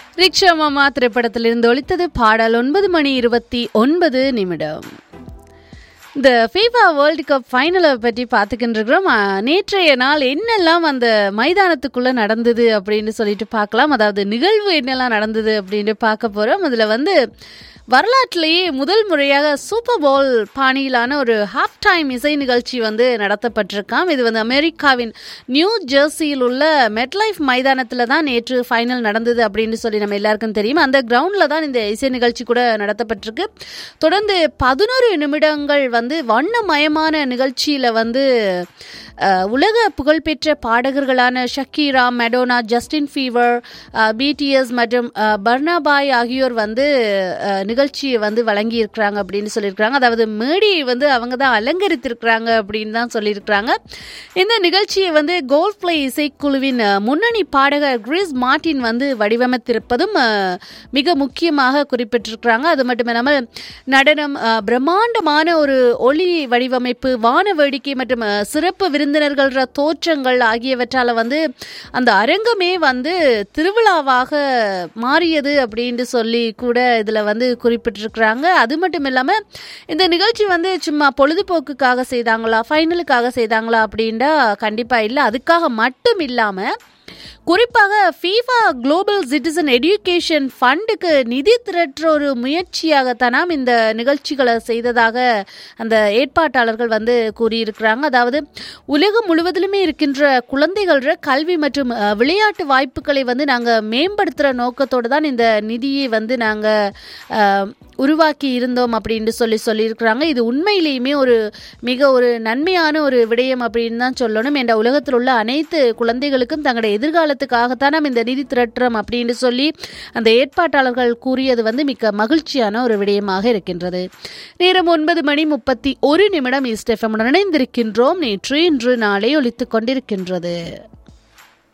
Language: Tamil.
ரிக்ஷா மாமா திரைப்படத்திலிருந்து ஒலித்தது பாடல் ஒன்பது மணி இருபத்தி ஒன்பது நிமிடம் இந்த ஃபீஃபா வேர்ல்டு கப் ஃபைனலை பற்றி பார்த்துக்கிட்டு இருக்கிறோம் ஆ, நேற்றைய நாள் என்னெல்லாம் அந்த மைதானத்துக்குள்ளே நடந்தது அப்படின்னு சொல்லிட்டு பார்க்கலாம் அதாவது நிகழ்வு என்னெல்லாம் நடந்தது அப்படின்னு பார்க்க போகிறோம் அதில் வந்து வரலாற்றிலேயே முதல் முறையாக சூப்பர் போல் பாணியிலான ஒரு ஹாஃப் டைம் இசை நிகழ்ச்சி வந்து நடத்தப்பட்டிருக்காம் இது வந்து அமெரிக்காவின் நியூ ஜெர்சியில் உள்ள மெட்லைஃப் மைதானத்தில் தான் நேற்று ஃபைனல் நடந்தது அப்படின்னு சொல்லி நம்ம எல்லாருக்கும் தெரியும் அந்த கிரவுண்டில் தான் இந்த இசை நிகழ்ச்சி கூட நடத்தப்பட்டிருக்கு தொடர்ந்து பதினோரு நிமிடங்கள் வந்து வண்ணமயமான நிகழ்ச்சியில் வந்து அஹ், உலக புகழ்பெற்ற பாடகர்களான Shakira Madonna Justin Bieber BTS மற்றும் அஹ், பர்னாபாய் ஆகியோர் வந்து அஹ், நிகழ்ச்சியை வந்து வழங்கி இருக்கிறாங்க அப்படின்னு சொல்லியிருக்கிறாங்க அதாவது மேடியை வந்து அவங்க தான் அலங்கரித்திருக்கிறாங்க அப்படின்னு தான் சொல்லியிருக்கிறாங்க இந்த நிகழ்ச்சியை வந்து கோல்ட் பிளே இசைக்குழுவின் அஹ், முன்னணி பாடகர் கிறிஸ் மார்டின் வந்து வடிவமைத்திருப்பதும் அஹ், மிக முக்கியமாக குறிப்பிட்டிருக்கிறாங்க அது மட்டும் இல்லாமல் நடனம் அஹ், பிரம்மாண்டமான ஒரு ஒளி வடிவமைப்பு வான வேடிக்கை மற்றும் அஹ், சிறப்பு விருந்தினர்கள்ற தோற்றங்கள் ஆகியவற்றால வந்து அந்த அரங்கமே வந்து திருவிழாவாக மாறியது அப்படின்னு சொல்லி கூட இதில் வந்து குறிப்பிட்டிருக்கிறாங்க அது மட்டும் இல்லாமல் இந்த நிகழ்ச்சி வந்து சும்மா பொழுதுபோக்குக்காக செய்தாங்களா ஃபைனலுக்காக செய்தாங்களா அப்படின்டா கண்டிப்பாக இல்லை அதுக்காக மட்டும் இல்லாமல் குறிப்பாக ஃபீஃபா குளோபல் சிட்டிசன் எடியூகேஷன் ஃபண்டுக்கு நிதி திரட்டுற ஒரு முயற்சியாகத்தானாம் இந்த நிகழ்ச்சிகளை செய்ததாக அந்த ஏற்பாட்டாளர்கள் வந்து கூறியிருக்கிறாங்க அதாவது உலகம் முழுவதிலுமே இருக்கின்ற குழந்தைகள கல்வி மற்றும் அஹ், விளையாட்டு வாய்ப்புகளை வந்து நாங்கள் மேம்படுத்துகிற நோக்கத்தோடு தான் இந்த நிதியை வந்து நாங்கள் உருவாக்கி இருந்தோம் அப்படின்னு சொல்லி சொல்லியிருக்கிறாங்க இது உண்மையிலேயுமே ஒரு மிக ஒரு நன்மையான ஒரு விடயம் அப்படின்னு தான் சொல்லணும் என்ற உலகத்தில் உள்ள அனைத்து குழந்தைகளுக்கும் தங்களுடைய எதிர்காலத்துக்காகத்தான் நம்ம இந்த நிதி திரட்டுறோம் அப்படின்னு சொல்லி அந்த ஏற்பாட்டாளர்கள் கூறியது வந்து மிக்க மகிழ்ச்சியான ஒரு விடயமாக இருக்கின்றது நேரம் ஒன்பது மணி முப்பத்தி ஒரு நிமிடம் ஈஸ்ட் எஃப்எம் இணைந்திருக்கின்றோம் நேற்று இன்று நாளை ஒலித்துக் கொண்டிருக்கின்றது